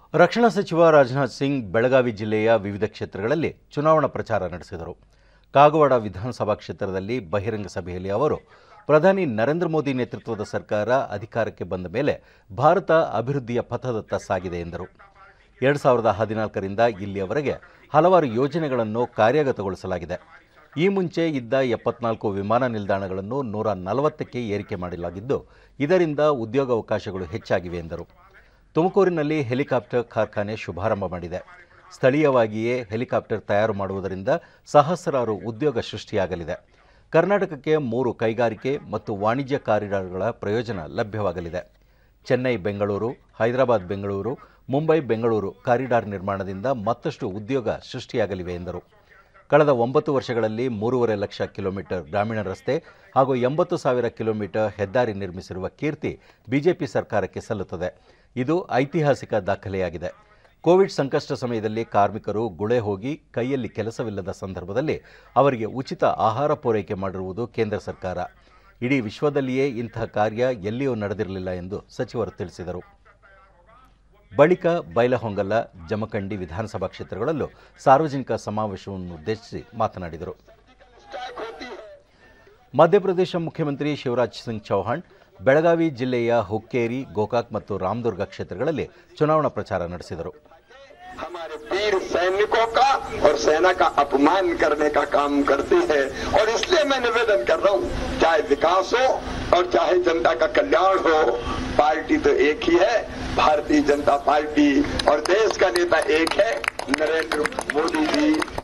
ರಕ್ಷಣಾ ಸಚಿವ ರಾಜನಾಥ್ ಸಿಂಗ್ ಬೆಳಗಾವಿ ಜಿಲ್ಲೆಯ ವಿವಿಧ ಕ್ಷೇತ್ರಗಳಲ್ಲಿ ಚುನಾವಣಾ ಪ್ರಚಾರ ನಡೆಸಿದರು ಕಾಗವಾಡ ವಿಧಾನಸಭಾ ಕ್ಷೇತ್ರದಲ್ಲಿ ಬಹಿರಂಗ ಸಭೆಯಲ್ಲಿ ಅವರು ಪ್ರಧಾನಿ ನರೇಂದ್ರ ಮೋದಿ ನೇತೃತ್ವದ ಸರ್ಕಾರ ಅಧಿಕಾರಕ್ಕೆ ಬಂದ ಮೇಲೆ ಭಾರತ ಅಭಿವೃದ್ಧಿಯ ಪಥದತ್ತ ಸಾಗಿದೆ ಎಂದರು ಎರಡು ಸಾವಿರದ ಹದಿನಾಲ್ಕರಿಂದ ಇಲ್ಲಿಯವರೆಗೆ ಹಲವಾರು ಯೋಜನೆಗಳನ್ನು ಕಾರ್ಯಗತಗೊಳಿಸಲಾಗಿದೆ ಈ ಮುಂಚೆ ಇದ್ದ ಎಪ್ಪತ್ನಾಲ್ಕು ವಿಮಾನ ನಿಲ್ದಾಣಗಳನ್ನು ನೂರ ನಲವತ್ತಕ್ಕೆ ಏರಿಕೆ ಮಾಡಲಾಗಿದ್ದು ಇದರಿಂದ ಉದ್ಯೋಗಾವಕಾಶಗಳು ಹೆಚ್ಚಾಗಿವೆ ಎಂದರು ತುಮಕೂರಿನಲ್ಲಿ ಹೆಲಿಕಾಪ್ಟರ್ ಕಾರ್ಖಾನೆ ಶುಭಾರಂಭ ಮಾಡಿದೆ ಸ್ಥಳೀಯವಾಗಿಯೇ ಹೆಲಿಕಾಪ್ಟರ್ ತಯಾರು ಮಾಡುವುದರಿಂದ ಸಹಸ್ರಾರು ಉದ್ಯೋಗ ಸೃಷ್ಟಿಯಾಗಲಿದೆ ಕರ್ನಾಟಕಕ್ಕೆ ಮೂರು ಕೈಗಾರಿಕೆ ಮತ್ತು ವಾಣಿಜ್ಯ ಕಾರಿಡಾರ್ಗಳ ಪ್ರಯೋಜನ ಲಭ್ಯವಾಗಲಿದೆ ಚೆನ್ನೈ ಬೆಂಗಳೂರು ಹೈದರಾಬಾದ್ ಬೆಂಗಳೂರು ಮುಂಬೈ ಬೆಂಗಳೂರು ಕಾರಿಡಾರ್ ನಿರ್ಮಾಣದಿಂದ ಮತ್ತಷ್ಟು ಉದ್ಯೋಗ ಸೃಷ್ಟಿಯಾಗಲಿವೆ ಎಂದರು ಕಳೆದ ಒಂಬತ್ತು ವರ್ಷಗಳಲ್ಲಿ ಮೂರುವರೆ ಲಕ್ಷ ಕಿಲೋಮೀಟರ್ ಗ್ರಾಮೀಣ ರಸ್ತೆ ಹಾಗೂ ಎಂಬತ್ತು ಸಾವಿರ ಕಿಲೋಮೀಟರ್ ಹೆದ್ದಾರಿ ನಿರ್ಮಿಸಿರುವ ಕೀರ್ತಿ ಬಿಜೆಪಿ ಸರ್ಕಾರಕ್ಕೆ ಸಲ್ಲುತ್ತದೆ ಇದು ಐತಿಹಾಸಿಕ ದಾಖಲೆಯಾಗಿದೆ ಕೋವಿಡ್ ಸಂಕಷ್ಟ ಸಮಯದಲ್ಲಿ ಕಾರ್ಮಿಕರು ಗುಳೆ ಹೋಗಿ ಕೈಯಲ್ಲಿ ಕೆಲಸವಿಲ್ಲದ ಸಂದರ್ಭದಲ್ಲಿ ಅವರಿಗೆ ಉಚಿತ ಆಹಾರ ಪೂರೈಕೆ ಮಾಡಿರುವುದು ಕೇಂದ್ರ ಸರ್ಕಾರ ಇಡೀ ವಿಶ್ವದಲ್ಲಿಯೇ ಇಂತಹ ಕಾರ್ಯ ಎಲ್ಲಿಯೂ ನಡೆದಿರಲಿಲ್ಲ ಎಂದು ಸಚಿವರು ತಿಳಿಸಿದರು ಬಳಿಕ ಬೈಲಹೊಂಗಲ ಜಮಖಂಡಿ ವಿಧಾನಸಭಾ ಕ್ಷೇತ್ರಗಳಲ್ಲೂ ಸಾರ್ವಜನಿಕ ಸಮಾವೇಶವನ್ನು ಉದ್ದೇಶಿಸಿ ಮಾತನಾಡಿದರು ಮಧ್ಯಪ್ರದೇಶ ಮುಖ್ಯಮಂತ್ರಿ ಶಿವರಾಜ್ ಸಿಂಗ್ ಚೌಹಾಣ್ ಬೆಳಗಾವಿ ಜಿಲ್ಲೆಯ ಹುಕ್ಕೇರಿ ಗೋಕಾಕ್ ಮತ್ತು ರಾಮದುರ್ಗ ಕ್ಷೇತ್ರಗಳಲ್ಲಿ ಚುನಾವಣಾ ಪ್ರಚಾರ ನಡೆಸಿದರು हमारे वीर सैनिकों का और सेना का अपमान करने का काम करती है और इसलिए मैं निवेदन कर रहा हूं चाहे विकास हो और चाहे जनता का कल्याण हो पार्टी तो एक ही है भारतीय जनता पार्टी और देश का नेता एक है नरेंद्र मोदी जी